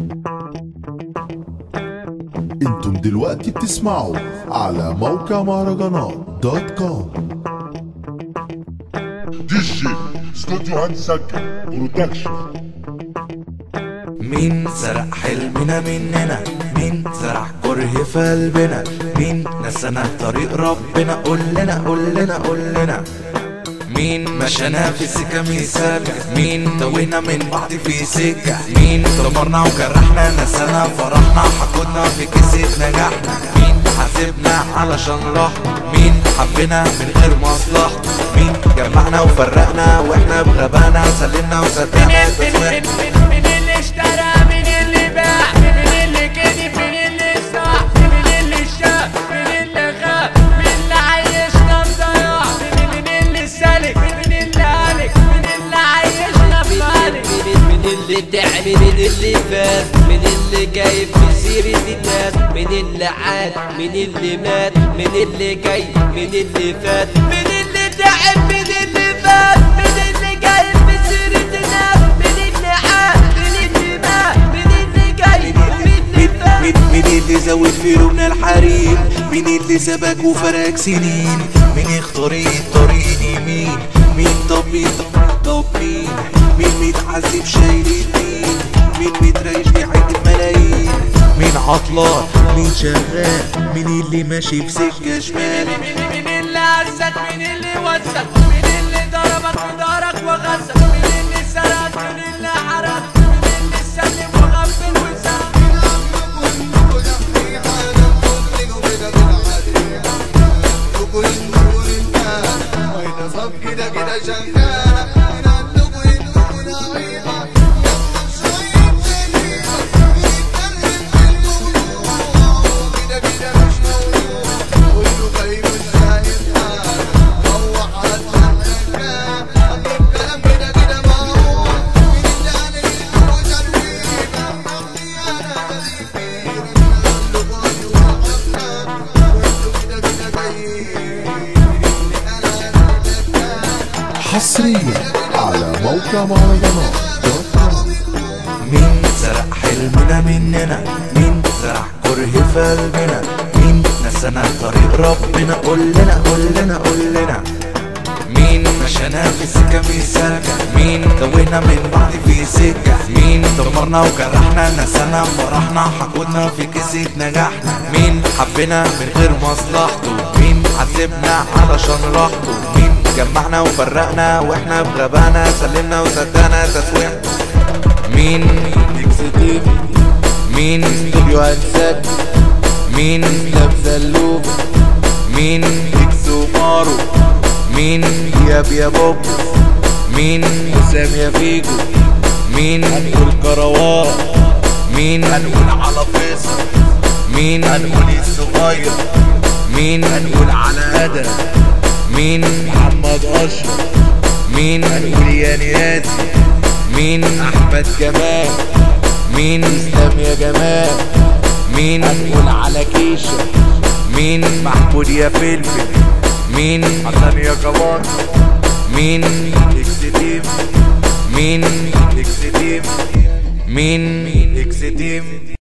انتم دلوقتي بتسمعوا على موقع مهرجانات دوت كوم دي جي استوديو هنسجل برودكشن مين سرق حلمنا مننا مين زرع كره في قلبنا مين نسنا طريق ربنا قول لنا قول لنا قول لنا مين مشانا في سكة مثالك مين توهنا من بعض في سكة مين دمرنا وجرحنا نسانا فرحنا حقودنا في كيسة نجاحنا مين حاسبنا علشان راحنا مين حبنا من غير مصلحة مين جمعنا وفرقنا واحنا بغبانا سلمنا وصدقنا مين تسويحنا مين مين اللي اشترى مين اللي باع مين اللي كذب مين اللي صاح مين اللي شاف مين اللي خاف مين اللي عايشنا بضياع مين مين اللي سالك مين اللي هالك مين اللي عايشنا بمالك من اللي تعب من اللي فات من اللي جاي في سيرة الناس من اللي عاد من اللي مات من اللي جاي من اللي فات من اللي تعب من اللي فات من اللي جاي في سيرة الناس من اللي عاد من اللي مات من اللي جاي من اللي فات مين مين اللي زود في لون الحريم مين اللي سبك وفرق سنين مين يختار الطريق يمين مين طب مين طب طب مين مين متعذب شايل الدين مين متريش بيعد الملايين مين عطلان مين شغال مين اللي ماشي في سكة شمال مين مين اللي عزك مين اللي وزك مين اللي ضربك في ظهرك وغزك مين اللي سرقك مين اللي حرقك مين اللي سلم وغفل وسرق حصريا على موقع مهرجانات دوت كوم مين سرق حلمنا مننا مين زرع كره في قلبنا مين نسانا طريق ربنا قول لنا قول لنا قول لنا مين مشانا في سكة في سكة مين توهنا من بعض في سكة مين دمرنا وجرحنا نسانا فرحنا حقودنا في كيسة نجاحنا مين حبنا من غير مصلحته مين عذبنا علشان راحته مين جمعنا وفرقنا واحنا بغبانا سلمنا وصدقنا تسويحنا مين اكسديف مين استوديو هنسد مين لابسه اللوب مين اكسو مارو مين يا يا بوب مين حسام يا فيجو مين هنقول كروان مين هنقول على فيصل مين هنقول الصغير مين هنقول على هدى مين محمد اشرف مين هنقول يا نياتي مين احمد جمال مين اسلام يا جمال مين هنقول على كيشة مين محمود يا فلفل مين حسن يا كمان مين اكستيم مين اكستيم مين اكستيم